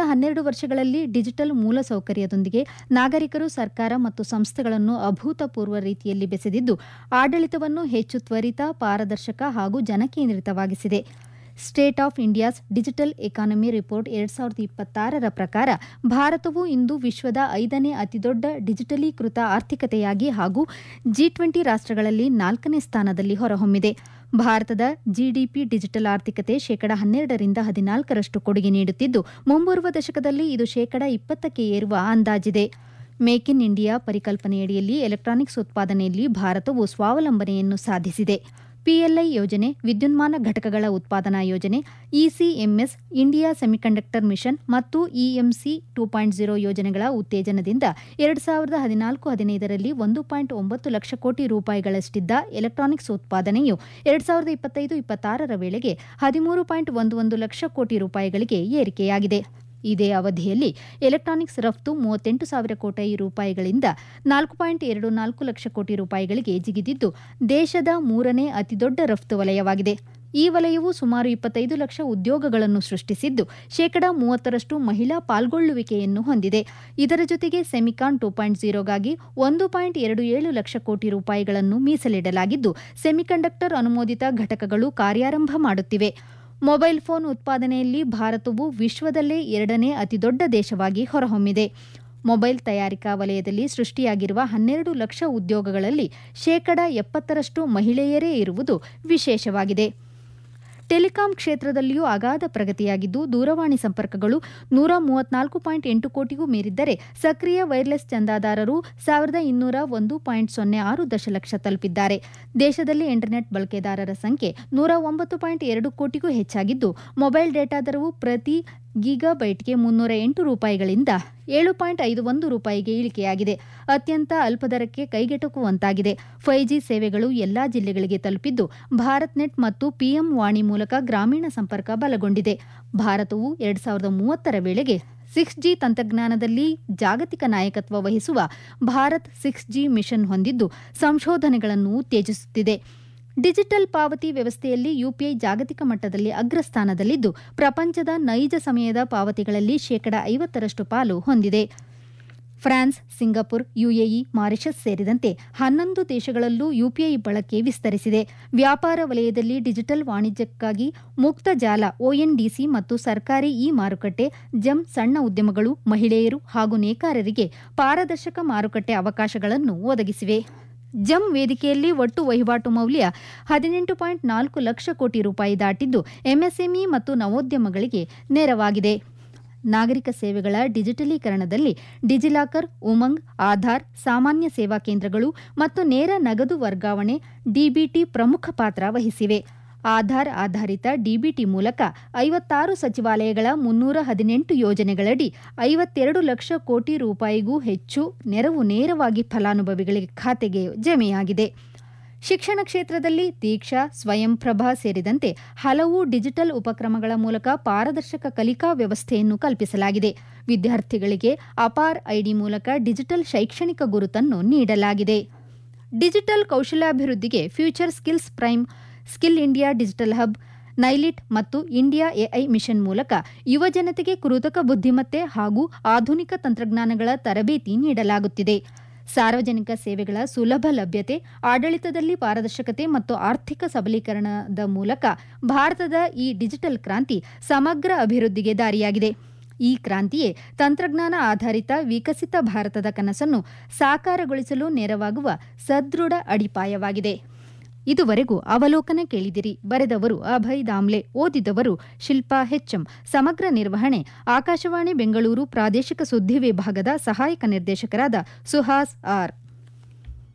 ಹನ್ನೆರಡು ವರ್ಷಗಳಲ್ಲಿ ಡಿಜಿಟಲ್ ಮೂಲಸೌಕರ್ಯದೊಂದಿಗೆ ನಾಗರಿಕರು ಸರ್ಕಾರ ಮತ್ತು ಸಂಸ್ಥೆಗಳನ್ನು ಅಭೂತಪೂರ್ವ ರೀತಿಯಲ್ಲಿ ಬೆಸೆದಿದ್ದು ಆಡಳಿತವನ್ನು ಹೆಚ್ಚು ತ್ವರಿತ ಪಾರದರ್ಶಕ ಹಾಗೂ ಜನಕೇಂದ್ರಿತವಾಗಿಸಿದೆ state of India's digital economy report ಎರಡ್ ಸಾವಿರದ ಇಪ್ಪತ್ತಾರರ ಪ್ರಕಾರ ಭಾರತವು ಇಂದು ವಿಶ್ವದ ಐದನೇ ಅತಿದೊಡ್ಡ ಡಿಜಿಟಲೀಕೃತ ಆರ್ಥಿಕತೆಯಾಗಿ ಹಾಗೂ ಜಿ ಟ್ವೆಂಟಿ ರಾಷ್ಟ್ರಗಳಲ್ಲಿ ನಾಲ್ಕನೇ ಸ್ಥಾನದಲ್ಲಿ ಹೊರಹೊಮ್ಮಿದೆ ಭಾರತದ ಜಿಡಿಪಿ ಡಿಜಿಟಲ್ ಆರ್ಥಿಕತೆ ಶೇಕಡ ಹನ್ನೆರಡರಿಂದ ಹದಿನಾಲ್ಕರಷ್ಟು ಕೊಡುಗೆ ನೀಡುತ್ತಿದ್ದು ಮುಂಬರುವ ದಶಕದಲ್ಲಿ ಇದು ಶೇಕಡ ಇಪ್ಪತ್ತಕ್ಕೆ ಏರುವ ಅಂದಾಜಿದೆ ಮೇಕ್ ಇನ್ ಇಂಡಿಯಾ ಪರಿಕಲ್ಪನೆಯಡಿಯಲ್ಲಿ ಎಲೆಕ್ಟ್ರಾನಿಕ್ಸ್ ಉತ್ಪಾದನೆಯಲ್ಲಿ ಭಾರತವು ಸ್ವಾವಲಂಬನೆಯನ್ನು ಸಾಧಿಸಿದೆ ಪಿಎಲ್ಐ ಯೋಜನೆ ವಿದ್ಯುನ್ಮಾನ ಘಟಕಗಳ ಉತ್ಪಾದನಾ ಯೋಜನೆ ಇಸಿಎಂಎಸ್ ಇಂಡಿಯಾ ಸೆಮಿಕಂಡಕ್ಟರ್ ಮಿಷನ್ ಮತ್ತು ಇಎಂಸಿ ಟೂ ಪಾಯಿಂಟ್ ಜೀರೋ ಯೋಜನೆಗಳ ಉತ್ತೇಜನದಿಂದ ಎರಡು ಸಾವಿರದ ಹದಿನಾಲ್ಕು ಹದಿನೈದರಲ್ಲಿ ಒಂದು ಪಾಯಿಂಟ್ ಒಂಬತ್ತು ಲಕ್ಷ ಕೋಟಿ ರೂಪಾಯಿಗಳಷ್ಟಿದ್ದ ಎಲೆಕ್ಟ್ರಾನಿಕ್ಸ್ ಉತ್ಪಾದನೆಯು ಎರಡು ಸಾವಿರದ ಇಪ್ಪತ್ತೈದು ಇಪ್ಪತ್ತಾರರ ವೇಳೆಗೆ ಹದಿಮೂರು ಪಾಯಿಂಟ್ ಒಂದು ಒಂದು ಲಕ್ಷ ಕೋಟಿ ರೂಪಾಯಿಗಳಿಗೆ ಏರಿಕೆಯಾಗಿದೆ ಇದೇ ಅವಧಿಯಲ್ಲಿ ಎಲೆಕ್ಟ್ರಾನಿಕ್ಸ್ ರಫ್ತು ಮೂವತ್ತೆಂಟು ಸಾವಿರ ಕೋಟಿ ರೂಪಾಯಿಗಳಿಂದ ನಾಲ್ಕು ಪಾಯಿಂಟ್ ಎರಡು ನಾಲ್ಕು ಲಕ್ಷ ಕೋಟಿ ರೂಪಾಯಿಗಳಿಗೆ ಜಿಗಿದಿದ್ದು ದೇಶದ ಮೂರನೇ ಅತಿದೊಡ್ಡ ರಫ್ತು ವಲಯವಾಗಿದೆ ಈ ವಲಯವು ಸುಮಾರು ಇಪ್ಪತ್ತೈದು ಲಕ್ಷ ಉದ್ಯೋಗಗಳನ್ನು ಸೃಷ್ಟಿಸಿದ್ದು ಶೇಕಡಾ ಮೂವತ್ತರಷ್ಟು ಮಹಿಳಾ ಪಾಲ್ಗೊಳ್ಳುವಿಕೆಯನ್ನು ಹೊಂದಿದೆ ಇದರ ಜೊತೆಗೆ ಸೆಮಿಕಾನ್ ಟೂ ಪಾಯಿಂಟ್ ಜೀರೋಗಾಗಿ ಒಂದು ಪಾಯಿಂಟ್ ಎರಡು ಏಳು ಲಕ್ಷ ಕೋಟಿ ರೂಪಾಯಿಗಳನ್ನು ಮೀಸಲಿಡಲಾಗಿದ್ದು ಸೆಮಿಕಂಡಕ್ಟರ್ ಅನುಮೋದಿತ ಘಟಕಗಳು ಕಾರ್ಯಾರಂಭ ಮಾಡುತ್ತಿವೆ ಮೊಬೈಲ್ ಫೋನ್ ಉತ್ಪಾದನೆಯಲ್ಲಿ ಭಾರತವು ವಿಶ್ವದಲ್ಲೇ ಎರಡನೇ ಅತಿದೊಡ್ಡ ದೇಶವಾಗಿ ಹೊರಹೊಮ್ಮಿದೆ ಮೊಬೈಲ್ ತಯಾರಿಕಾ ವಲಯದಲ್ಲಿ ಸೃಷ್ಟಿಯಾಗಿರುವ ಹನ್ನೆರಡು ಲಕ್ಷ ಉದ್ಯೋಗಗಳಲ್ಲಿ ಶೇಕಡ ಎಪ್ಪತ್ತರಷ್ಟು ಮಹಿಳೆಯರೇ ಇರುವುದು ವಿಶೇಷವಾಗಿದೆ ಟೆಲಿಕಾಂ ಕ್ಷೇತ್ರದಲ್ಲಿಯೂ ಅಗಾಧ ಪ್ರಗತಿಯಾಗಿದ್ದು ದೂರವಾಣಿ ಸಂಪರ್ಕಗಳು ನೂರ ಮೂವತ್ನಾಲ್ಕು ಪಾಯಿಂಟ್ ಎಂಟು ಕೋಟಿಗೂ ಮೀರಿದ್ದರೆ ಸಕ್ರಿಯ ವೈರ್ಲೆಸ್ ಚಂದಾದಾರರು ಸಾವಿರದ ಇನ್ನೂರ ಒಂದು ಪಾಯಿಂಟ್ ಸೊನ್ನೆ ಆರು ದಶಲಕ್ಷ ತಲುಪಿದ್ದಾರೆ ದೇಶದಲ್ಲಿ ಇಂಟರ್ನೆಟ್ ಬಳಕೆದಾರರ ಸಂಖ್ಯೆ ನೂರ ಒಂಬತ್ತು ಪಾಯಿಂಟ್ ಎರಡು ಕೋಟಿಗೂ ಹೆಚ್ಚಾಗಿದ್ದು ಮೊಬೈಲ್ ಡೇಟಾ ದರವು ಪ್ರತಿ ಗೀಗಾಬೈಟ್ಗೆ ಮುನ್ನೂರ ಎಂಟು ರೂಪಾಯಿಗಳಿಂದ ಏಳು ಪಾಯಿಂಟ್ ಐದು ಒಂದು ರೂಪಾಯಿಗೆ ಇಳಿಕೆಯಾಗಿದೆ ಅತ್ಯಂತ ಅಲ್ಪ ದರಕ್ಕೆ ಕೈಗೆಟುಕುವಂತಾಗಿದೆ ಫೈವ್ ಜಿ ಸೇವೆಗಳು ಎಲ್ಲಾ ಜಿಲ್ಲೆಗಳಿಗೆ ತಲುಪಿದ್ದು ಭಾರತ್ ನೆಟ್ ಮತ್ತು ಪಿಎಂ ವಾಣಿ ಮೂಲಕ ಗ್ರಾಮೀಣ ಸಂಪರ್ಕ ಬಲಗೊಂಡಿದೆ ಭಾರತವು ಎರಡ್ ಸಾವಿರದ ಮೂವತ್ತರ ವೇಳೆಗೆ ಸಿಕ್ಸ್ ಜಿ ತಂತ್ರಜ್ಞಾನದಲ್ಲಿ ಜಾಗತಿಕ ನಾಯಕತ್ವ ವಹಿಸುವ ಭಾರತ್ ಸಿಕ್ಸ್ ಜಿ ಮಿಷನ್ ಹೊಂದಿದ್ದು ಸಂಶೋಧನೆಗಳನ್ನು ಉತ್ತೇಜಿಸುತ್ತಿದೆ ಡಿಜಿಟಲ್ ಪಾವತಿ ವ್ಯವಸ್ಥೆಯಲ್ಲಿ ಯುಪಿಐ ಜಾಗತಿಕ ಮಟ್ಟದಲ್ಲಿ ಅಗ್ರಸ್ಥಾನದಲ್ಲಿದ್ದು ಪ್ರಪಂಚದ ನೈಜ ಸಮಯದ ಪಾವತಿಗಳಲ್ಲಿ ಶೇಕಡಾ ಐವತ್ತರಷ್ಟು ಪಾಲು ಹೊಂದಿದೆ ಫ್ರಾನ್ಸ್ ಸಿಂಗಾಪುರ್ ಯುಎಇ ಮಾರಿಷಸ್ ಸೇರಿದಂತೆ ಹನ್ನೊಂದು ದೇಶಗಳಲ್ಲೂ ಯುಪಿಐ ಬಳಕೆ ವಿಸ್ತರಿಸಿದೆ ವ್ಯಾಪಾರ ವಲಯದಲ್ಲಿ ಡಿಜಿಟಲ್ ವಾಣಿಜ್ಯಕ್ಕಾಗಿ ಮುಕ್ತ ಜಾಲ ಒಎನ್ಡಿಸಿ ಮತ್ತು ಸರ್ಕಾರಿ ಇ ಮಾರುಕಟ್ಟೆ ಜಮ್ ಸಣ್ಣ ಉದ್ಯಮಗಳು ಮಹಿಳೆಯರು ಹಾಗೂ ನೇಕಾರರಿಗೆ ಪಾರದರ್ಶಕ ಮಾರುಕಟ್ಟೆ ಅವಕಾಶಗಳನ್ನು ಒದಗಿಸಿವೆ ಜಮ್ ವೇದಿಕೆಯಲ್ಲಿ ಒಟ್ಟು ವಹಿವಾಟು ಮೌಲ್ಯ ಹದಿನೆಂಟು ಪಾಯಿಂಟ್ ನಾಲ್ಕು ಲಕ್ಷ ಕೋಟಿ ರೂಪಾಯಿ ದಾಟಿದ್ದು ಎಂಎಸ್ಎಂಇ ಮತ್ತು ನವೋದ್ಯಮಗಳಿಗೆ ನೆರವಾಗಿದೆ ನಾಗರಿಕ ಸೇವೆಗಳ ಡಿಜಿಟಲೀಕರಣದಲ್ಲಿ ಡಿಜಿಲಾಕರ್ ಉಮಂಗ್ ಆಧಾರ್ ಸಾಮಾನ್ಯ ಸೇವಾ ಕೇಂದ್ರಗಳು ಮತ್ತು ನೇರ ನಗದು ವರ್ಗಾವಣೆ ಡಿಬಿಟಿ ಪ್ರಮುಖ ಪಾತ್ರ ವಹಿಸಿವೆ ಆಧಾರ್ ಆಧಾರಿತ ಡಿಬಿಟಿ ಮೂಲಕ ಐವತ್ತಾರು ಸಚಿವಾಲಯಗಳ ಮುನ್ನೂರ ಹದಿನೆಂಟು ಯೋಜನೆಗಳಡಿ ಐವತ್ತೆರಡು ಲಕ್ಷ ಕೋಟಿ ರೂಪಾಯಿಗೂ ಹೆಚ್ಚು ನೆರವು ನೇರವಾಗಿ ಫಲಾನುಭವಿಗಳಿಗೆ ಖಾತೆಗೆ ಜಮೆಯಾಗಿದೆ ಶಿಕ್ಷಣ ಕ್ಷೇತ್ರದಲ್ಲಿ ದೀಕ್ಷಾ ಸ್ವಯಂಪ್ರಭಾ ಸೇರಿದಂತೆ ಹಲವು ಡಿಜಿಟಲ್ ಉಪಕ್ರಮಗಳ ಮೂಲಕ ಪಾರದರ್ಶಕ ಕಲಿಕಾ ವ್ಯವಸ್ಥೆಯನ್ನು ಕಲ್ಪಿಸಲಾಗಿದೆ ವಿದ್ಯಾರ್ಥಿಗಳಿಗೆ ಅಪಾರ್ ಐಡಿ ಮೂಲಕ ಡಿಜಿಟಲ್ ಶೈಕ್ಷಣಿಕ ಗುರುತನ್ನು ನೀಡಲಾಗಿದೆ ಡಿಜಿಟಲ್ ಕೌಶಲ್ಯಾಭಿವೃದ್ಧಿಗೆ future skills prime skill India digital hub NIELIT ಮತ್ತು ಇಂಡಿಯಾ ಎಐ ಮಿಷನ್ ಮೂಲಕ ಯುವಜನತೆಗೆ ಕೃತಕ ಬುದ್ಧಿಮತ್ತೆ ಹಾಗೂ ಆಧುನಿಕ ತಂತ್ರಜ್ಞಾನಗಳ ತರಬೇತಿ ನೀಡಲಾಗುತ್ತಿದೆ ಸಾರ್ವಜನಿಕ ಸೇವೆಗಳ ಸುಲಭ ಲಭ್ಯತೆ ಆಡಳಿತದಲ್ಲಿ ಪಾರದರ್ಶಕತೆ ಮತ್ತು ಆರ್ಥಿಕ ಸಬಲೀಕರಣದ ಮೂಲಕ ಭಾರತದ ಈ ಡಿಜಿಟಲ್ ಕ್ರಾಂತಿ ಸಮಗ್ರ ಅಭಿವೃದ್ಧಿಗೆ ದಾರಿಯಾಗಿದೆ ಈ ಕ್ರಾಂತಿಯೇ ತಂತ್ರಜ್ಞಾನ ಆಧಾರಿತ ವಿಕಸಿತ ಭಾರತದ ಕನಸನ್ನು ಸಾಕಾರಗೊಳಿಸಲು ನೆರವಾಗುವ ಸದೃಢ ಅಡಿಪಾಯವಾಗಿದೆ ಇದುವರೆಗೂ ಅವಲೋಕನ ಕೇಳಿದಿರಿ ಬರೆದವರು ಅಭಯ್ ದಾಮ್ಲೆ ಓದಿದವರು ಶಿಲ್ಪಾ ಹೆಚ್ಎಂ ಸಮಗ್ರ ನಿರ್ವಹಣೆ ಆಕಾಶವಾಣಿ ಬೆಂಗಳೂರು ಪ್ರಾದೇಶಿಕ ಸುದ್ದಿ ವಿಭಾಗದ ಸಹಾಯಕ ನಿರ್ದೇಶಕರಾದ ಸುಹಾಸ್ ಆರ್